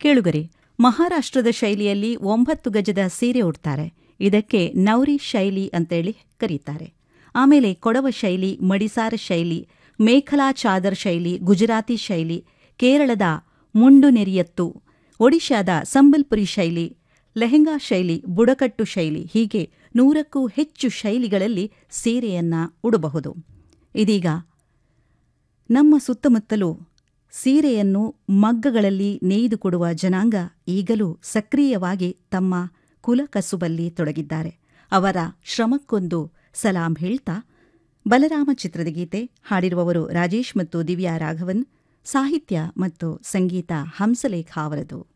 ಕೇಳುಗರೆ ಮಹಾರಾಷ್ಟ್ರದ ಶೈಲಿಯಲ್ಲಿ ಒಂಬತ್ತು ಗಜದ ಸೀರೆ ಉಡ್ತಾರೆ ಇದಕ್ಕೆ ನೌರಿ ಶೈಲಿ ಅಂತೇಳಿ ಕರೀತಾರೆ ಆಮೇಲೆ ಕೊಡವ ಶೈಲಿ ಮಡಿಸಾರ ಶೈಲಿ ಮೇಖಲಾ ಚಾದರ್ ಶೈಲಿ ಗುಜರಾತಿ ಶೈಲಿ ಕೇರಳದ ಮುಂಡು ನೆರಿಯತ್ತು ಒಡಿಶಾದ ಸಂಬಲ್ಪುರಿ ಶೈಲಿ ಲೆಹೆಂಗಾ ಶೈಲಿ ಬುಡಕಟ್ಟು ಶೈಲಿ ಹೀಗೆ ನೂರಕ್ಕೂ ಹೆಚ್ಚು ಶೈಲಿಗಳಲ್ಲಿ ಸೀರೆಯನ್ನ ಉಡಬಹುದು ಇದೀಗ ನಮ್ಮ ಸುತ್ತಮುತ್ತಲೂ ಸೀರೆಯನ್ನು ಮಗ್ಗಗಳಲ್ಲಿ ನೇಯ್ದುಕೊಡುವ ಜನಾಂಗ ಈಗಲೂ ಸಕ್ರಿಯವಾಗಿ ತಮ್ಮ ಕುಲಕಸುಬಲ್ಲಿ ತೊಡಗಿದ್ದಾರೆ ಅವರ ಶ್ರಮಕ್ಕೊಂದು ಸಲಾಂ ಹೇಳ್ತಾ ಬಲರಾಮ ಚಿತ್ರದ ಗೀತೆ ಹಾಡಿರುವವರು ರಾಜೇಶ್ ಮತ್ತು ದಿವ್ಯಾ ರಾಘವನ್ ಸಾಹಿತ್ಯ ಮತ್ತು ಸಂಗೀತ ಹಂಸಲೇಖ ಅವರದು